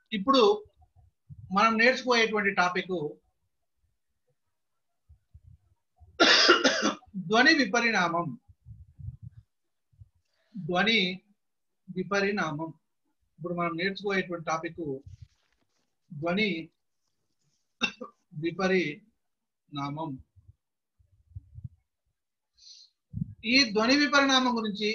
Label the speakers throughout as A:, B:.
A: ఇప్పుడు మనం నేర్చుకోయేటువంటి టాపిక్ ధ్వని విపరిణామం ధ్వని విపరిణామం ఇప్పుడు మనం నేర్చుకోయేటువంటి టాపిక్ ధ్వని విపరిణామం ఈ ధ్వని విపరిణామం గురించి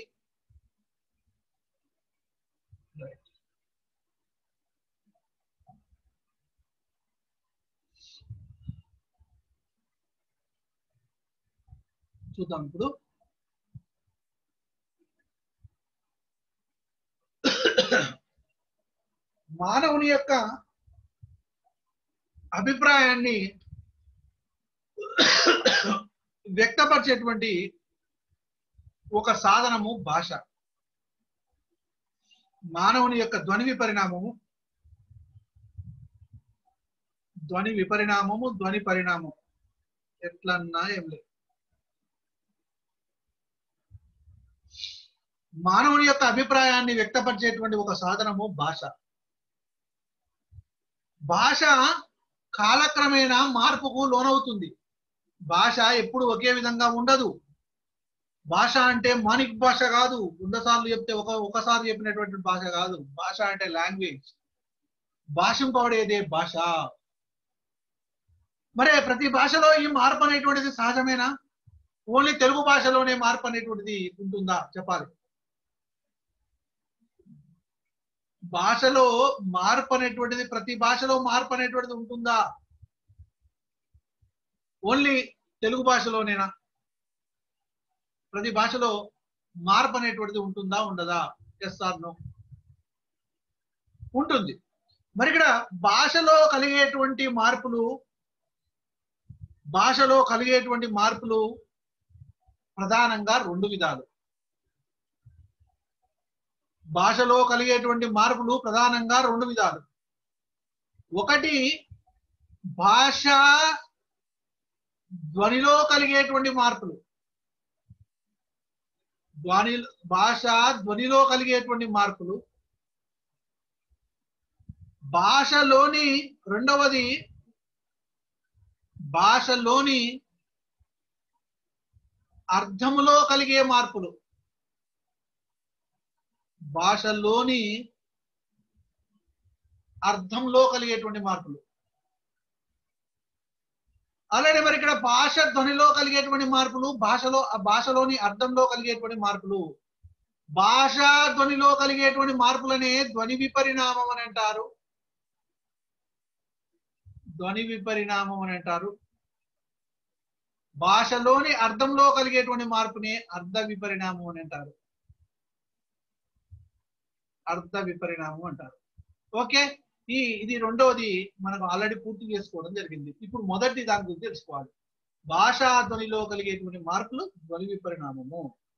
A: చూద్దాం ఇప్పుడు మానవుని యొక్క అభిప్రాయాన్ని వ్యక్తపరిచేటువంటి ఒక సాధనము భాష మానవుని యొక్క ధ్వని విపరిణామము ధ్వని విపరిణామము ధ్వని పరిణామం ఎట్లన్నా ఏం లేదు మానవుని యొక్క అభిప్రాయాన్ని వ్యక్తపరిచేటువంటి ఒక సాధనము భాష భాష కాలక్రమేణా మార్పుకు లోనవుతుంది భాష ఎప్పుడు ఒకే విధంగా ఉండదు భాష అంటే మానిక్ భాష కాదు వంద సార్లు చెప్తే ఒక ఒకసారి చెప్పినటువంటి భాష కాదు భాష అంటే లాంగ్వేజ్ భాషింపబడేదే భాష మరి ప్రతి భాషలో ఈ మార్పు అనేటువంటిది సహజమేనా ఓన్లీ తెలుగు భాషలోనే మార్పు అనేటువంటిది ఉంటుందా చెప్పాలి భాషలో మార్పు అనేటువంటిది ప్రతి భాషలో మార్పు అనేటువంటిది ఉంటుందా ఓన్లీ తెలుగు భాషలోనేనా ప్రతి భాషలో మార్పు అనేటువంటిది ఉంటుందా ఉండదా ఎస్ ఆర్ నో ఉంటుంది మరి ఇక్కడ భాషలో కలిగేటువంటి మార్పులు భాషలో కలిగేటువంటి మార్పులు ప్రధానంగా రెండు విధాలు భాషలో కలిగేటువంటి మార్పులు ప్రధానంగా రెండు విధాలు ఒకటి భాష ధ్వనిలో కలిగేటువంటి మార్పులు ధ్వని భాష ధ్వనిలో కలిగేటువంటి మార్పులు భాషలోని రెండవది భాషలోని అర్థములో కలిగే మార్పులు భాషలోని అర్థంలో కలిగేటువంటి మార్పులు అలాగే మరి ఇక్కడ భాష ధ్వనిలో కలిగేటువంటి మార్పులు భాషలో భాషలోని అర్థంలో కలిగేటువంటి మార్పులు భాష ధ్వనిలో కలిగేటువంటి మార్పులనే ధ్వని విపరిణామం అని అంటారు ధ్వని విపరిణామం అని అంటారు భాషలోని అర్థంలో కలిగేటువంటి మార్పునే అర్ధ విపరిణామం అని అంటారు అర్ధ విపరిణామం అంటారు ఓకే ఈ ఇది రెండవది మనకు ఆల్రెడీ పూర్తి చేసుకోవడం జరిగింది ఇప్పుడు మొదటి దాని గురించి తెలుసుకోవాలి భాషా ధ్వనిలో కలిగేటువంటి మార్పులు ధ్వని విపరిణామము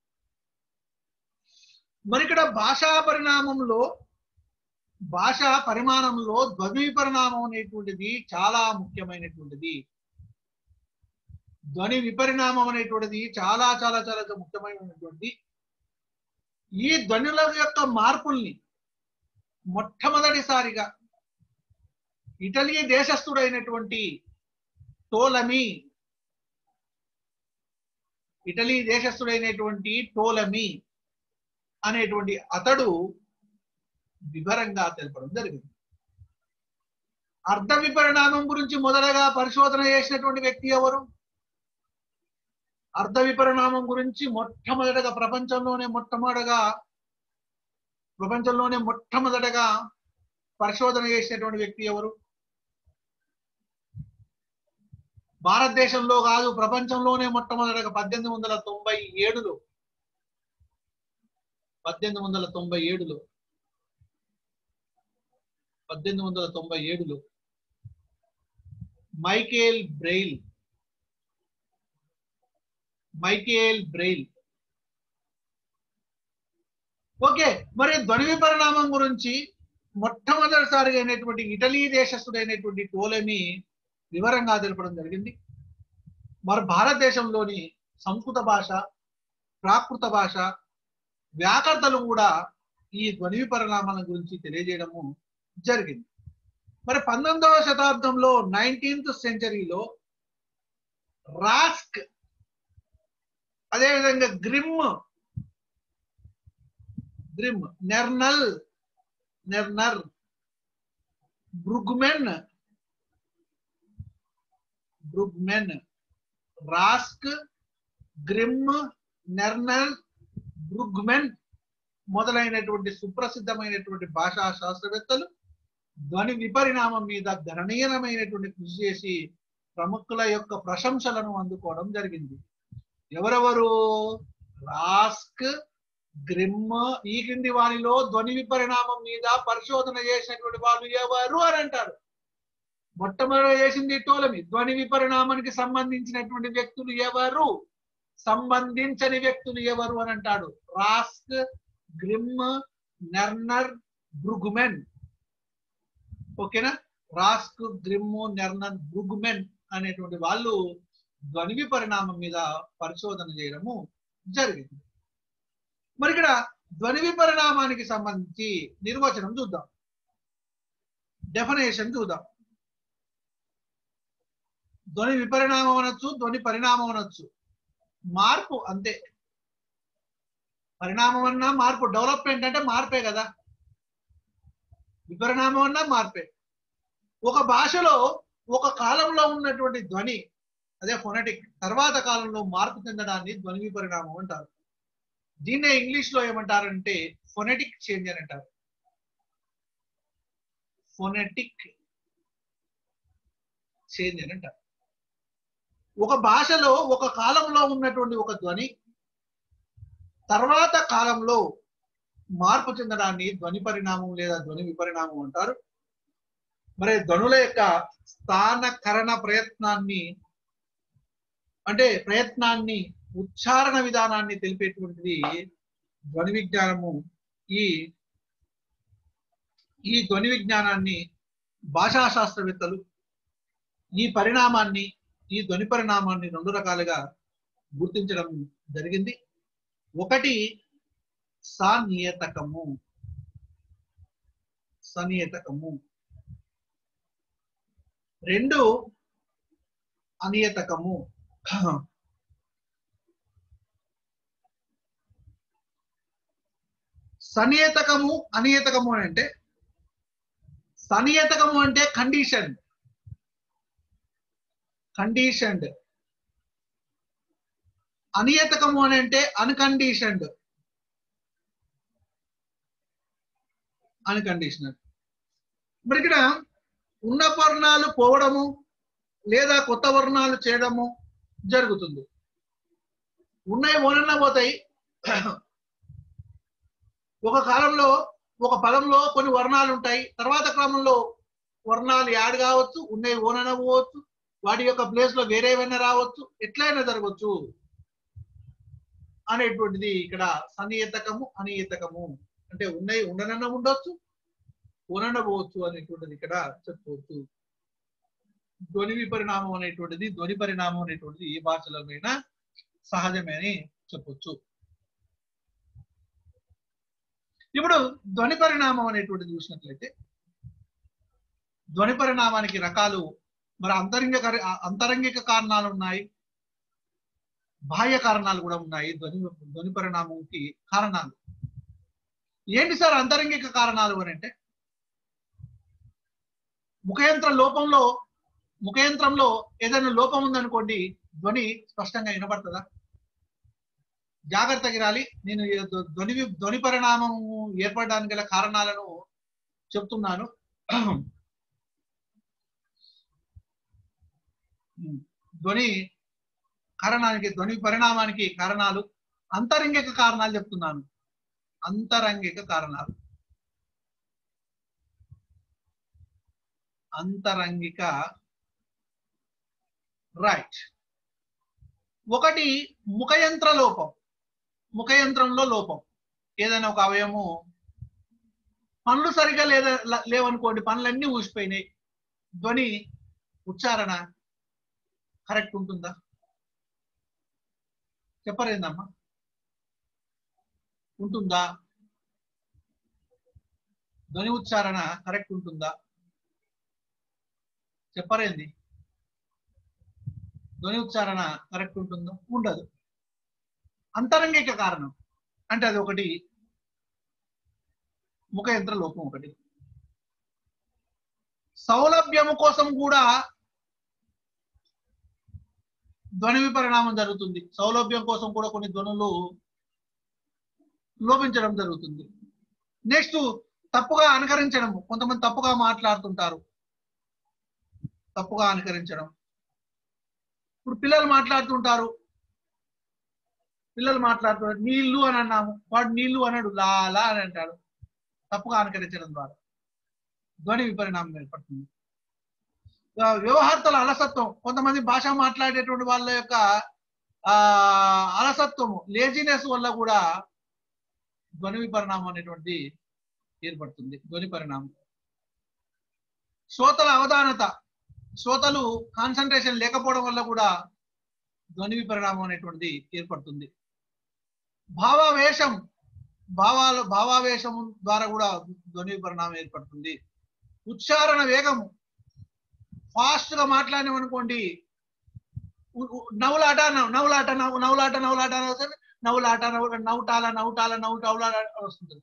A: మరి ఇక్కడ భాషా పరిణామంలో భాష పరిమాణంలో ధ్వని విపరిణామం అనేటువంటిది చాలా ముఖ్యమైనటువంటిది ధ్వని విపరిణామం అనేటువంటిది చాలా చాలా చాలా ముఖ్యమైనటువంటిది ఈ ధ్వనుల యొక్క మార్పుల్ని మొట్టమొదటిసారిగా ఇటలీ దేశస్థుడైనటువంటి టోలమీ ఇటలీ దేశస్థుడైనటువంటి టోలమీ అనేటువంటి అతడు వివరంగా తెలపడం జరిగింది అర్ధ విపరిణామం గురించి మొదటగా పరిశోధన చేసినటువంటి వ్యక్తి ఎవరు అర్ధ విపరిణామం గురించి మొట్టమొదటగా ప్రపంచంలోనే మొట్టమొదటగా ప్రపంచంలోనే మొట్టమొదటగా పరిశోధన చేసినటువంటి వ్యక్తి ఎవరు భారతదేశంలో కాదు ప్రపంచంలోనే మొట్టమొదటగా పద్దెనిమిది వందల తొంభై ఏడులో పద్దెనిమిది వందల తొంభై ఏడులో పద్దెనిమిది వందల తొంభై ఏడులో Michael Braille Michael Braille okay మరి ధ్వని విపరిణామం గురించి మొట్టమొదటిసారిగా అయినటువంటి ఇటలీ దేశస్థుడైనటువంటి టోలెమి వివరంగా తెలపడం జరిగింది మరి భారతదేశంలోని సంస్కృత భాష ప్రాకృత భాష వ్యాకర్తలు కూడా ఈ ధ్వని పరిణామాల గురించి తెలియజేయడము జరిగింది మరి పంతొమ్మిదవ శతాబ్దంలో నైన్టీన్త్ సెంచరీలో రాస్క్ అదేవిధంగా గ్రిమ్ గ్రిమ్ నెర్నల్ నెర్నర్ బ్రుగ్మెన్ బ్రుగ్మెన్ రాస్క్ గ్రిమ్ నెర్నల్ బ్రుగ్మెన్ మొదలైనటువంటి సుప్రసిద్ధమైనటువంటి భాషా శాస్త్రవేత్తలు ధ్వని విపరిణామం మీద గణనీయమైనటువంటి కృషి చేసి ప్రముఖుల యొక్క ప్రశంసలను అందుకోవడం జరిగింది ఎవరెవరు రాస్క్ గ్రిమ్ ఈ కింది వారిలో ధ్వని విపరిణామం మీద పరిశోధన చేసినటువంటి వాళ్ళు ఎవరు అని అంటారు మొట్టమొదటి చేసింది టోలమి ధ్వని విపరిణామానికి సంబంధించినటువంటి వ్యక్తులు ఎవరు సంబంధించని వ్యక్తులు ఎవరు అని అంటాడు రాస్క్ గ్రిమ్ నెర్నర్ బ్రుగ్మెన్ ఓకేనా రాస్క్ గ్రిమ్ నెర్నర్ బ్రుగ్మెన్ అనేటువంటి వాళ్ళు ధ్వని విపరిణామం మీద పరిశోధన చేయడము జరిగింది మరి ఇక్కడ ధ్వని విపరిణామానికి సంబంధించి నిర్వచనం చూద్దాం డెఫినేషన్ చూద్దాం ధ్వని విపరిణామం అనొచ్చు ధ్వని పరిణామం అనొచ్చు మార్పు అంతే పరిణామం అన్నా మార్పు డెవలప్మెంట్ అంటే మార్పే కదా విపరిణామం అన్నా మార్పే ఒక భాషలో ఒక కాలంలో ఉన్నటువంటి ధ్వని అదే ఫొనటిక్ తర్వాత కాలంలో మార్పు చెందడాన్ని ధ్వని విపరిణామం అంటారు దీన్నే ఇంగ్లీష్ లో ఏమంటారంటే ఫొనెటిక్ చేంజ్ అని అంటారు ఫొనెటిక్ చేంజ్ అని అంటారు ఒక భాషలో ఒక కాలంలో ఉన్నటువంటి ఒక ధ్వని తర్వాత కాలంలో మార్పు చెందడాన్ని ధ్వని పరిణామం లేదా ధ్వని విపరిణామం అంటారు మరి ధ్వనుల యొక్క స్థానకరణ ప్రయత్నాన్ని అంటే ప్రయత్నాన్ని ఉచ్చారణ విధానాన్ని తెలిపేటువంటిది ధ్వని విజ్ఞానము ఈ ఈ ధ్వని విజ్ఞానాన్ని భాషా శాస్త్రవేత్తలు ఈ పరిణామాన్ని ఈ ధ్వని పరిణామాన్ని రెండు రకాలుగా గుర్తించడం జరిగింది ఒకటి సనియతకము సనియతకము రెండు అనియతకము సనియతకము అనియతకము అని అంటే సనియతకము అంటే కండిషన్ కండిషన్డ్ అనియతకము అని అంటే అన్కండిషన్డ్ అన్కండిషనల్ మరి ఇక్కడ ఉన్న వర్ణాలు పోవడము లేదా కొత్త వర్ణాలు చేయడము జరుగుతుంది ఉన్నాయి ఓనన్నా పోతాయి ఒక కాలంలో ఒక పదంలో కొన్ని వర్ణాలు ఉంటాయి తర్వాత క్రమంలో వర్ణాలు యాడ్ కావచ్చు ఉన్నాయి ఓనన పోవచ్చు వాటి యొక్క ప్లేస్ లో వేరే ఏమైనా రావచ్చు ఎట్లయినా జరగవచ్చు అనేటువంటిది ఇక్కడ సన్నియతకము అనియతకము అంటే ఉన్నాయి ఉండనన్న ఉండొచ్చు ఉండన పోవచ్చు అనేటువంటిది ఇక్కడ చెప్పుకోవచ్చు ధ్వని విపరిణామం అనేటువంటిది ధ్వని పరిణామం అనేటువంటిది ఏ భాషలోనైనా సహజమే అని చెప్పొచ్చు ఇప్పుడు ధ్వని పరిణామం అనేటువంటిది చూసినట్లయితే ధ్వని పరిణామానికి రకాలు మరి అంతరంగిక అంతరంగిక కారణాలు ఉన్నాయి బాహ్య కారణాలు కూడా ఉన్నాయి ధ్వని ధ్వని పరిణామంకి కారణాలు ఏంటి సార్ అంతరంగిక కారణాలు అని అంటే ముఖయంత్ర లోపంలో ముఖయంత్రంలో ఏదైనా లోపం ఉందనుకోండి ధ్వని స్పష్టంగా వినపడుతుందా జాగ్రత్తగా రాలి నేను ఈ ధ్వని ధ్వని పరిణామం ఏర్పడడానికి గల కారణాలను చెప్తున్నాను ధ్వని కారణానికి ధ్వని పరిణామానికి కారణాలు అంతరంగిక కారణాలు చెప్తున్నాను అంతరంగిక కారణాలు అంతరంగిక రైట్ ఒకటి ముఖయంత్ర లోపం ముఖయంత్రంలో లోపం ఏదైనా ఒక అవయము పనులు సరిగా లేదా లేవనుకోండి పనులన్నీ ఊసిపోయినాయి ధ్వని ఉచ్చారణ కరెక్ట్ ఉంటుందా చెప్పరేందమ్మా ఉంటుందా ధ్వని ఉచ్చారణ కరెక్ట్ ఉంటుందా చెప్పరేంది ధ్వని ఉచ్చారణ కరెక్ట్ ఉంటుందో ఉండదు అంతరంగిక కారణం అంటే అది ఒకటి ముఖ యంత్ర లోపం ఒకటి సౌలభ్యము కోసం కూడా ధ్వని విపరిణామం జరుగుతుంది సౌలభ్యం కోసం కూడా కొన్ని ధ్వనులు లోపించడం జరుగుతుంది నెక్స్ట్ తప్పుగా అనుకరించడం కొంతమంది తప్పుగా మాట్లాడుతుంటారు తప్పుగా అనుకరించడం ఇప్పుడు పిల్లలు మాట్లాడుతుంటారు పిల్లలు మాట్లాడుతున్నారు నీళ్లు అని అన్నాము వాడు నీళ్లు అన్నాడు లాలా అని అంటాడు తప్పుగా అనుకరించడం ద్వారా ధ్వని విపరిణామం ఏర్పడుతుంది ఆ, వ్యవహార్తల అలసత్వం కొంతమంది భాష మాట్లాడేటువంటి వాళ్ళ యొక్క ఆ అలసత్వము లేజినెస్ వల్ల కూడా ధ్వని విపరిణామం అనేటువంటి ఏర్పడుతుంది ధ్వని పరిణామం శ్రోతల అవధానత శ్రోతలు కాన్సన్ట్రేషన్ లేకపోవడం వల్ల కూడా ధ్వని విపరిణామం అనేటువంటిది ఏర్పడుతుంది భావావేశం భావాలు భావావేశం ద్వారా కూడా ధ్వని విపరిణామం ఏర్పడుతుంది ఉచ్చారణ వేగము ఫాస్ట్ గా మాట్లాడినామనుకోండి ఉ- ఉ- నవ్వులాట నవ్వు- నవ్వులాట నవ్వు నవ్వులాట నవ్వులాట అని వస్తుంది. నవ్వులాట నవ్వు నవ్వుటాల నవ్వుటాల నవ్వుటవులాట వస్తుంది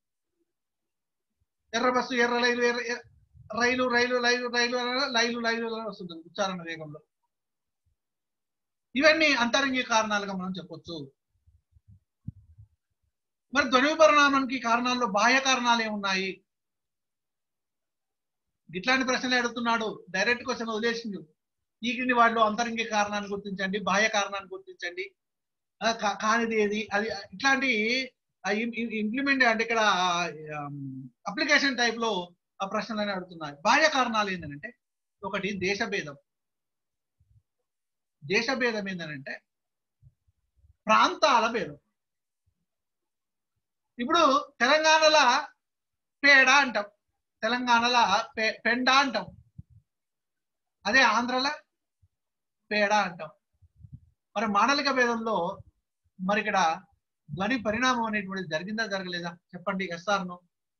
A: ఎర్ర బస్సు ఎర్ర రైలు ఎర్ర ఎర్ర- రైలు రైలు రైలు రైలు అనగా లైలు లైలు అని వస్తుంది ఉచ్చారణ వేగంలో ఇవన్నీ అంతరంగిక కారణాలుగా మనం చెప్పొచ్చు మరి ధ్వని పరిణామానికి కారణాల్లో బాహ్య కారణాలు ఏమున్నాయి ఇట్లాంటి ప్రశ్నలు అడుగుతున్నాడు డైరెక్ట్ క్వశ్చన్ వదిలేసిండు ఈ కింది వాటిలో అంతరంగిక కారణాన్ని గుర్తించండి బాహ్య కారణాన్ని గుర్తించండి ఆ, కా- కానిది ఏది అది ఇట్లాంటి ఇంప్లిమెంట్ అంటే ఇక్కడ అప్లికేషన్ టైప్ లో ఆ ప్రశ్నలు అడుగుతున్నాయి బాహ్య కారణాలు ఏంటంటే ఒకటి దేశభేదం దేశభేదం ఏంటంటే ప్రాంతాల భేదం ఇప్పుడు తెలంగాణలో పేడ అంటాం తెలంగాణలో పె పెండ అంటాం అదే ఆంధ్రలో పేడ అంటాం మరి మాండలిక భేదంలో మరి ఇక్కడ ధ్వని పరిణామం అనేటువంటిది జరిగిందా జరగలేదా చెప్పండి ఎస్ఆర్ను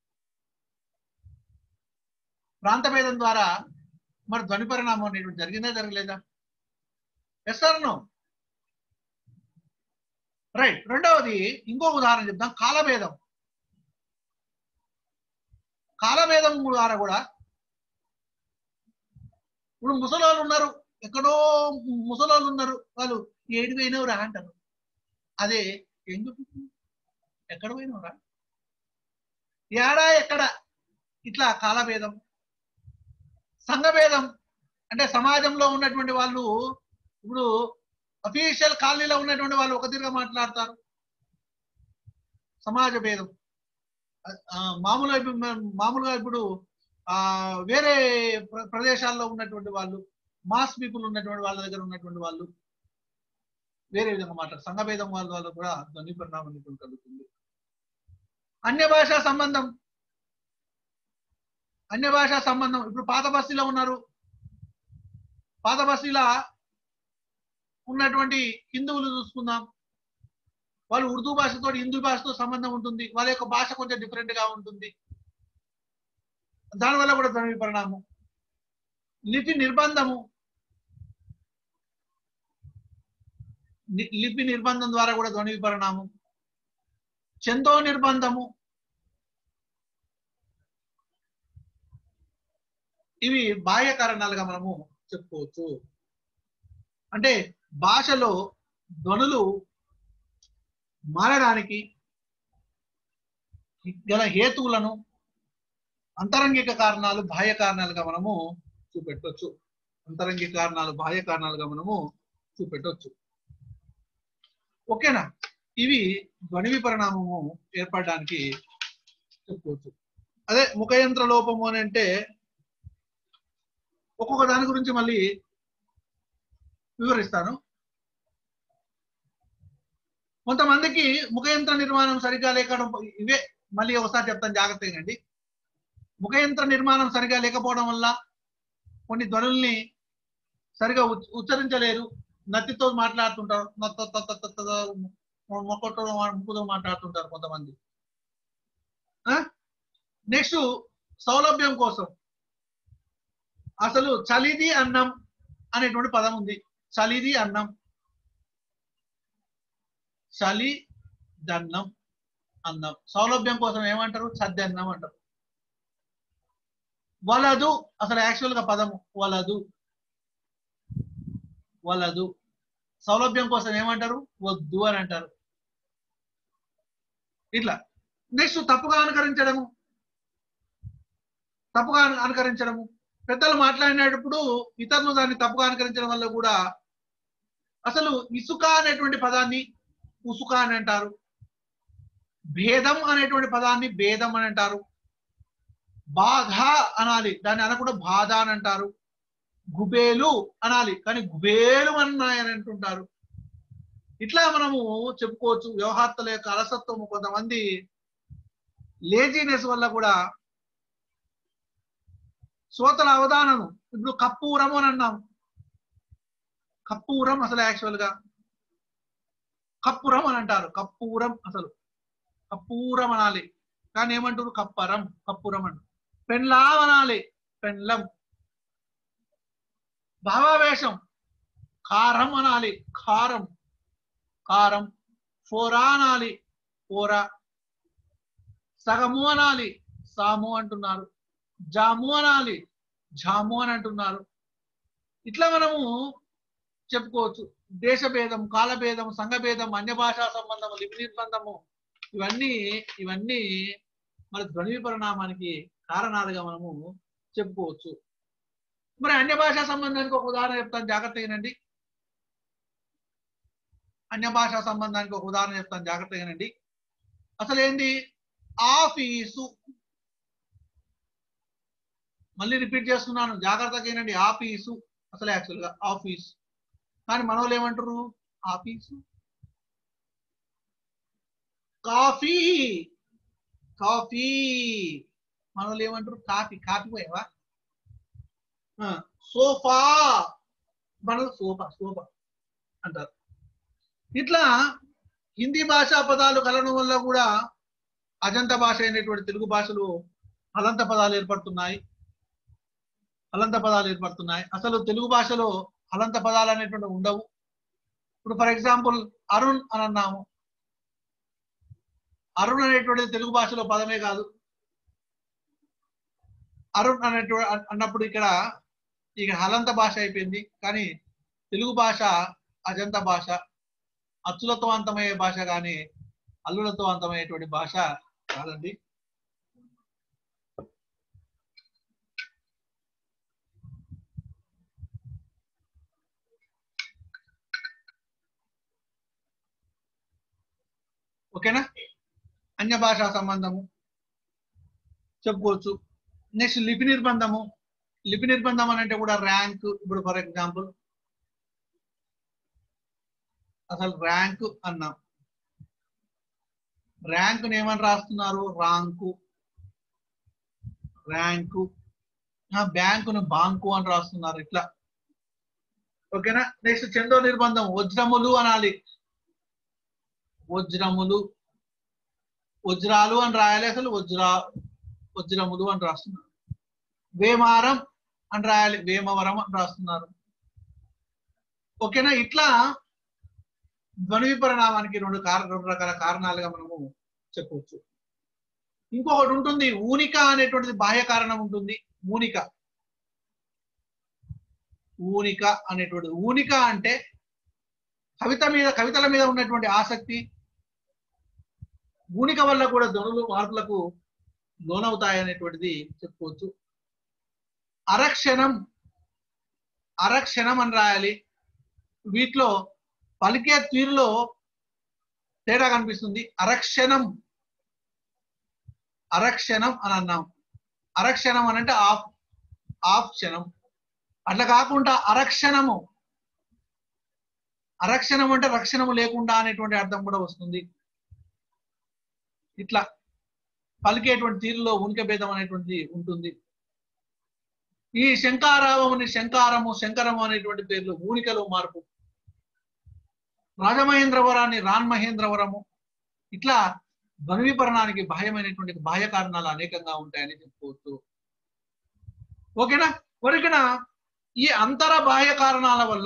A: ప్రాంత భేదం ద్వారా మరి ధ్వని పరిణామం అనేటువంటి జరిగిందా జరగలేదా ఎస్ఆర్ను రైట్ రెండవది ఇంకో ఉదాహరణ చెప్తాం కాలభేదం కాలభేదం ద్వారా కూడా ఇప్పుడు ముసలోళ్ళు ఉన్నారు ఎక్కడో ముసలోళ్ళు ఉన్నారు వాళ్ళు ఏడు పోయినవురా అంటారు అదే ఎందుకు ఎక్కడ పోయినవురా ఏడా ఎక్కడ ఇట్లా కాలభేదం సంఘభేదం అంటే సమాజంలో ఉన్నటువంటి వాళ్ళు ఇప్పుడు అఫీషియల్ కాలనీలో ఉన్నటువంటి వాళ్ళు ఒక తీరుగా మాట్లాడతారు సమాజ భేదం ఆ, మామూలుగా ఇప్పుడు మనం- మామూలుగా ఇప్పుడు ఆ వేరే ప్ర- ప్రదేశాల్లో ఉన్నటువంటి వాళ్ళు మాస్ పీపుల్ ఉన్నటువంటి వాళ్ళ దగ్గర ఉన్నటువంటి వాళ్ళు వేరే విధంగా మాట్లాడారు సంఘభేదం వాళ్ళ వల్ల కూడా ధ్వని పరిణామం అనేటువంటి కలుగుతుంది అన్య భాషా సంబంధం అన్య భాషా సంబంధం ఇప్పుడు పాత బస్తీలో ఉన్నారు పాత బస్తీలో ఉన్నటువంటి హిందువులు చూసుకుందాం వాళ్ళు ఉర్దూ భాషతో హిందూ భాషతో సంబంధం ఉంటుంది వాళ్ళ యొక్క భాష కొంచెం డిఫరెంట్ గా ఉంటుంది దానివల్ల కూడా ధ్వని పరిణామం లిపి నిర్బంధము లి- లిపి నిర్బంధం ద్వారా కూడా ధ్వని పరిణామం చందో నిర్బంధము ఇవి బాహ్య కారణాలుగా మనము చెప్పుకోవచ్చు అంటే భాషలో ధ్వనులు మారడానికి గల హేతువులను అంతరంగిక కారణాలు బాహ్య కారణాలుగా మనము చూపెట్టవచ్చు అంతరంగిక కారణాలు బాహ్య కారణాలుగా మనము చూపెట్టవచ్చు ఓకేనా ఇవి ధ్వని పరిణామము ఏర్పడడానికి చెప్పుకోవచ్చు అదే ముఖయంత్ర లోపము అని అంటే ఒక్కొక్క దాని గురించి మళ్ళీ వివరిస్తాను కొంతమందికి ముఖయంత్ర నిర్మాణం సరిగ్గా లేకపోవడం ఇవే మళ్ళీ ఒకసారి చెప్తాను జాగ్రత్తగా అండి ముఖయంత్ర నిర్మాణం సరిగా లేకపోవడం వల్ల కొన్ని ధ్వనుల్ని సరిగా ఉచ్- ఉచ్చరించలేరు నత్తితో మాట్లాడుతుంటారు నత్త తత్త తత్త మొక్కతో ముక్కుతో మాట్లాడుతుంటారు కొంతమంది నెక్స్ట్ సౌలభ్యం కోసం అసలు చలిది అన్నం అనేటువంటి పదం ఉంది చలిది అన్నం చలి దన్నం అన్నం సౌలభ్యం కోసం ఏమంటారు చద్దన్నం అంటారు వలదు అసలు యాక్చువల్ గా పదము వలదు వలదు సౌలభ్యం కోసం ఏమంటారు వద్దు అని అంటారు ఇట్లా నెక్స్ట్ తప్పుగా అనుకరించడము తప్పుగా అను- అనుకరించడము పెద్దలు మాట్లాడినప్పుడు ఇతరులు దాన్ని తప్పుగా అనుకరించడం వల్ల కూడా అసలు ఇసుక అనేటువంటి పదాన్ని ఉసుక అని అంటారు భేదం అనేటువంటి పదాన్ని భేదం అని అంటారు బాధ అనాలి దాన్ని అనకుండా బాధ అని అంటారు గుబేలు అనాలి కానీ గుబేలు అన్నాయని అంటుంటారు ఇట్లా మనము చెప్పుకోవచ్చు వ్యవహార్తల యొక్క అలసత్వము కొంతమంది లేజీనెస్ వల్ల కూడా శ్రోతల అవధానము ఇప్పుడు కప్పూరం అని అన్నాం కప్పూరం అసలు యాక్చువల్ గా కప్పురం అని అంటారు కప్పూరం అసలు కప్పూరం అనాలి కానీ ఏమంటారు కప్పరం కప్పురం అంటారు పెన్లాం అనాలి పెన్లం భావావేశం కారం అనాలి కారం కారం ఫోరా అనాలి ఫోరా సగము అనాలి సాము అంటున్నారు జాము అనాలి జాము అని అంటున్నారు ఇట్లా మనము చెప్పుకోవచ్చు దేశభేదం కాలభేదం సంఘభేదం అన్య భాషా సంబంధము లిపి నిర్బంధము ఇవన్నీ ఇవన్నీ మన ధ్వని పరిణామానికి కారణాలుగా మనము చెప్పుకోవచ్చు మరి అన్య భాషా సంబంధానికి ఒక ఉదాహరణ చెప్తాను జాగ్రత్తగా వినండి అన్య భాషా సంబంధానికి ఒక ఉదాహరణ చెప్తాను జాగ్రత్తగా వినండి అసలు ఏంది ఆఫీసు మళ్ళీ రిపీట్ చేస్తున్నాను జాగ్రత్తగా వినండి ఆఫీసు అసలు యాక్చువల్ గా ఆఫీస్ కానీ మన వాళ్ళు ఏమంటారు ఆఫీసు కాఫీ కాఫీ మన వాళ్ళు ఏమంటారు కాఫీ కాఫీ పోయావా ఆ, సోఫా మనలు సోఫా సోఫా అంటారు ఇట్లా హిందీ భాషా పదాలు కలవడం వల్ల కూడా అజంత భాష అయినటువంటి తెలుగు భాషలో అలంత పదాలు ఏర్పడుతున్నాయి అలంత పదాలు ఏర్పడుతున్నాయి అసలు తెలుగు భాషలో అలంత పదాలు అనేటువంటి ఉండవు ఇప్పుడు ఫర్ ఎగ్జాంపుల్ అరుణ్ అని అన్నాము అరుణ్ అనేటువంటిది తెలుగు భాషలో పదమే కాదు అరుణ్ అనేటువంటి అన్నప్పుడు ఇక్కడ ఇక హలంత భాష అయిపోయింది కానీ తెలుగు భాష అజంత భాష అచ్చులతో అంతమయ్యే భాష కానీ అల్లులతో అంతమయ్యేటువంటి భాష కాదండి ఓకేనా అన్య భాషా సంబంధము చెప్పుకోవచ్చు నెక్స్ట్ లిపి నిర్బంధము లిపి నిర్బంధం అని అంటే కూడా ర్యాంక్ ఇప్పుడు ఫర్ ఎగ్జాంపుల్ అసలు ర్యాంక్ అన్నాం ర్యాంక్ ఏమని రాస్తున్నారు రాంకు ర్యాంకు బ్యాంకును బాంకు అని రాస్తున్నారు ఇట్లా ఓకేనా నెక్స్ట్ చందో నిర్బంధం వజ్రములు అనాలి వజ్రములు వజ్రాలు అని రాయాలి అసలు వజ్రా వజ్రములు అని రాస్తున్నారు వేమారం అని రాయాలి వేమవరం అని రాస్తున్నారు ఓకేనా ఇట్లా ధ్వని విపరిణామానికి రెండు కారణ రెండు రకాల కారణాలుగా మనము చెప్పవచ్చు ఇంకొకటి ఉంటుంది ఊనిక అనేటువంటిది బాహ్య కారణం ఉంటుంది ఊనిక ఊనిక అనేటువంటిది ఊనిక అంటే కవిత మీద కవితల మీద ఉన్నటువంటి ఆసక్తి ఊనిక వల్ల కూడా ధ్వనులు మార్పులకు లోనవుతాయి అనేటువంటిది చెప్పుకోవచ్చు అరక్షణం అరక్షణం అని రాయాలి వీటిలో పలికే తీరులో తేడా కనిపిస్తుంది అరక్షణం అరక్షణం అని అన్నాం అరక్షణం అని అంటే ఆఫ్ ఆఫ్ క్షణం అట్లా కాకుండా అరక్షణము అరక్షణం అంటే రక్షణము లేకుండా అనేటువంటి అర్థం కూడా వస్తుంది ఇట్లా పలికేటువంటి తీరులో ఉనికి భేదం అనేటువంటిది ఉంటుంది ఈ శంకారావముని శంకారము శంకరము అనేటువంటి పేర్లు ఊనికలో మార్పు రాజమహేంద్రవరాన్ని రాన్ మహేంద్రవరము ఇట్లా ధ్వనివిపరణానికి బాహ్యమైనటువంటి బాహ్య కారణాలు అనేకంగా ఉంటాయని చెప్పుకోవచ్చు ఓకేనా కొరికిన ఈ అంతర బాహ్య కారణాల వల్ల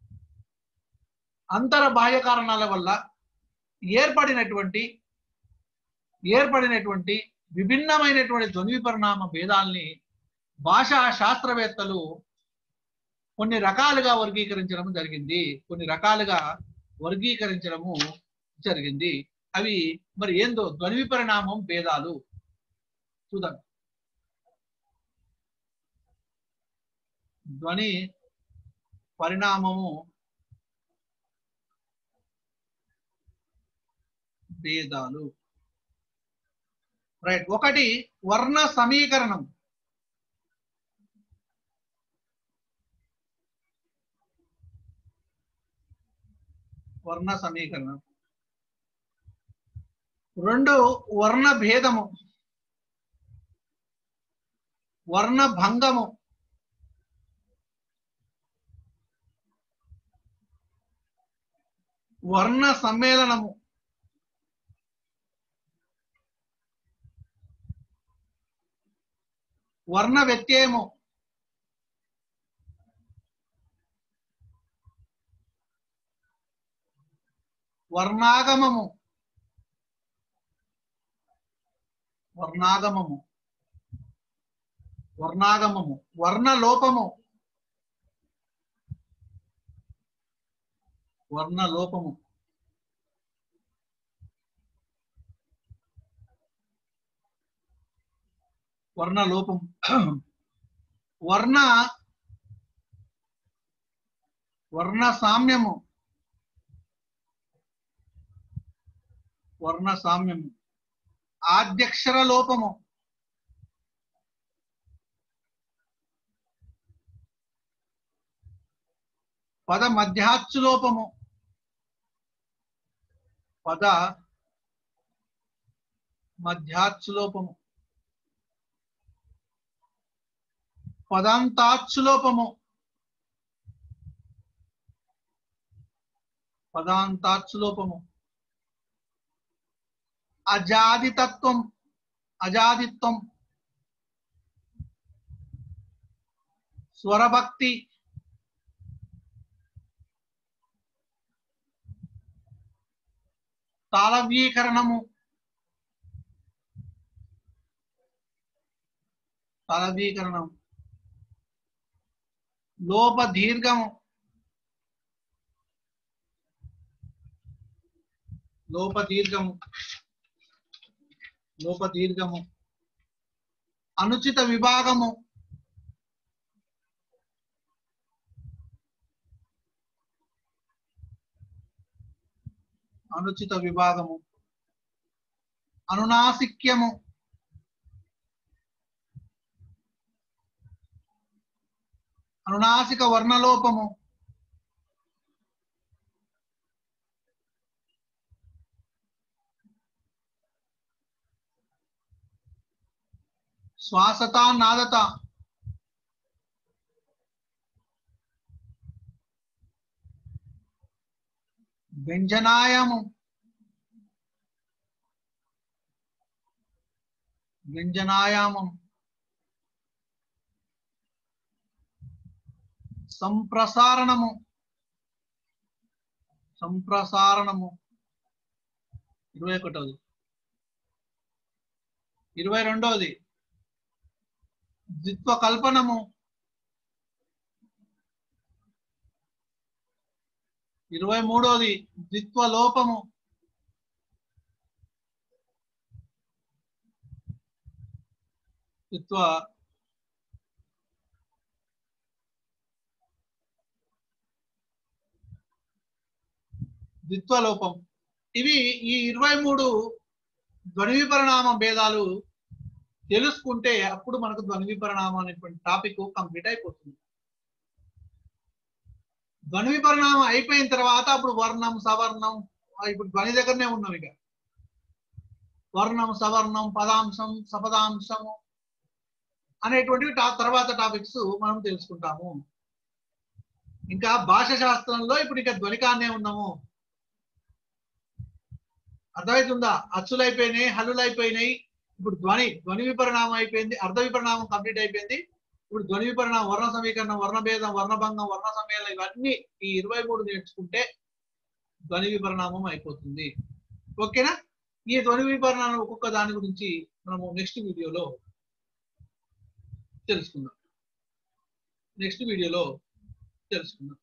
A: అంతర బాహ్య కారణాల వల్ల ఏర్పడినటువంటి ఏర్పడినటువంటి విభిన్నమైనటువంటి ధ్వని పరిణామ భేదాల్ని భాషా శాస్త్రవేత్తలు కొన్ని రకాలుగా వర్గీకరించడం జరిగింది కొన్ని రకాలుగా వర్గీకరించడము జరిగింది అవి మరి ఏందో ధ్వని పరిణామం భేదాలు చూద్దాం ధ్వని పరిణామము భేదాలు రైట్ ఒకటి వర్ణ సమీకరణం వర్ణ సమీకరణం రెండు వర్ణ భేదము వర్ణ భంగము వర్ణ సమ్మేళనము వర్ణ వ్యత్యయము వర్ణాగమము వర్ణాగమము వర్ణాగమము వర్ణ లోపము వర్ణ లోపము వర్ణ లోపం వర్ణ వర్ణ సామ్యము వర్ణ సామ్యము ఆద్యక్షర లోపము పద మధ్యాచ్చు లోపము పద మధ్యాచ్చు లోపము పదాంతాచ్చు లోపము పదాంతాచ్చు లోపము అజాదితత్వం అజాదిత్వం స్వరభక్తి తాళవీకరణము తాళవీకరణం లోప దీర్ఘము లోప దీర్ఘము లోప దీర్ఘము అనుచిత విభాగము అనుచిత విభాగము అనునాసిక్యము అనునాసిక వర్ణలోపము శ్వాసత నాదత వ్యంజనాయము వ్యంజనాయామం సంప్రసారణము సంప్రసారణము ఇరవై ఒకటోది ఇరవై రెండోది ద్విత్వ కల్పనము ఇరవై మూడోది ద్విత్వ లోపము ద్విత్వ ద్విత్వ లోపం ఇవి ఈ ఇరవై మూడు ధ్వని విపరిణామ భేదాలు తెలుసుకుంటే అప్పుడు మనకు ధ్వని విపరిణామం అనేటువంటి టాపిక్ కంప్లీట్ అయిపోతుంది ధ్వని విపరిణామం అయిపోయిన తర్వాత అప్పుడు వర్ణం సవర్ణం ఆ ఇప్పుడు ధ్వని దగ్గరనే ఉన్నాం ఇక వర్ణం సవర్ణం పదాంశం సపదాంశము అనేటువంటివి టా తర్వాత టాపిక్స్ మనం తెలుసుకుంటాము ఇంకా భాష శాస్త్రంలో ఇప్పుడు ఇక ధ్వనికాన్నే ఉన్నాము అర్థమవుతుందా అచ్చులు అయిపోయినాయి హల్లులు అయిపోయినాయి ఇప్పుడు ధ్వని ధ్వని విపరిణామం అయిపోయింది అర్ధ విపరిణామం కంప్లీట్ అయిపోయింది ఇప్పుడు ధ్వని విపరణం వర్ణ సమీకరణం వర్ణభేదం వర్ణభంగం వర్ణ సమ్మేళనం ఇవన్నీ ఈ ఇరవై మూడు నేర్చుకుంటే ధ్వని విపరిణామం అయిపోతుంది ఓకేనా ఈ ధ్వని విపరిణామం ఒక్కొక్క దాని గురించి మనము నెక్స్ట్ వీడియోలో తెలుసుకుందాం నెక్స్ట్ వీడియోలో తెలుసుకుందాం